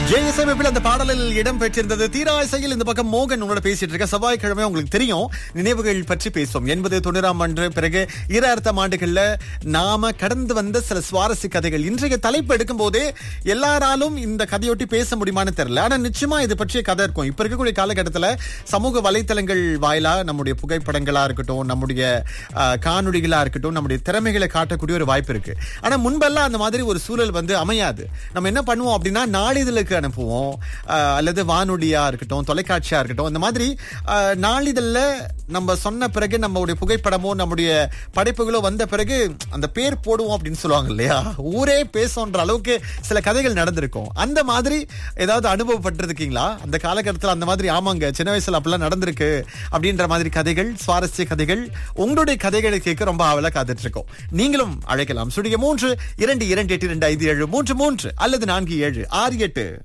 ஜெயசமைப்பில் அந்த பாடலில் இடம் பெற்றிருந்தது தீராசையில் இந்த பக்கம் மோகன் உங்களோட பேசிட்டு இருக்க செவ்வாய்க்கிழமை உங்களுக்கு தெரியும் நினைவுகள் பற்றி பேசுவோம் எண்பது தொண்ணூறாம் ஆண்டு பிறகு ஈராயிரத்தாம் ஆண்டுகள்ல நாம கடந்து வந்த சில சுவாரஸ்ய கதைகள் இன்றைய தலைப்பு எடுக்கும் போதே எல்லாராலும் இந்த கதையொட்டி பேச முடியுமான்னு தெரியல ஆனா நிச்சயமா இது பற்றிய கதை இருக்கும் இப்ப இருக்கக்கூடிய காலகட்டத்துல சமூக வலைத்தளங்கள் வாயிலா நம்முடைய புகைப்படங்களா இருக்கட்டும் நம்முடைய அஹ், காணொளிகளா இருக்கட்டும் நம்முடைய திறமைகளை காட்டக்கூடிய ஒரு வாய்ப்பு இருக்கு ஆனா முன்பெல்லாம் அந்த மாதிரி ஒரு சூழல் வந்து அமையாது நம்ம என்ன பண்ணுவோம் அப்படின்னா நாளிதழுக்கு அனுப்புவோம் அஹ், அல்லது வானொலியா இருக்கட்டும் தொலைக்காட்சியா இருக்கட்டும் இந்த மாதிரி அஹ், நாளிதழ்ல நம்ம சொன்ன பிறகு நம்மளுடைய புகைப்படமோ நம்முடைய படைப்புகளோ வந்த பிறகு அந்த பேர் போடுவோம் அப்படின்னு சொல்லுவாங்க இல்லையா ஊரே பேசுன்ற அளவுக்கு சில கதைகள் நடந்திருக்கும் அந்த மாதிரி ஏதாவது அனுபவப்பட்டிருக்கீங்களா அந்த காலகட்டத்தில் அந்த மாதிரி ஆமாங்க சின்ன வயசுல அப்படிலாம் நடந்திருக்கு அப்படின்ற மாதிரி கதைகள் சுவாரஸ்ய கதைகள் உங்களுடைய கதைகளை கேட்க ரொம்ப ஆவலா காத்துட்டு இருக்கோம் நீங்களும் அழைக்கலாம் சுடிய மூன்று இரண்டு இரண்டு எட்டு இரண்டு ஐந்து ஏழு மூன்று மூன்று அல்லது நான்கு ஏழு ஆறு எட்டு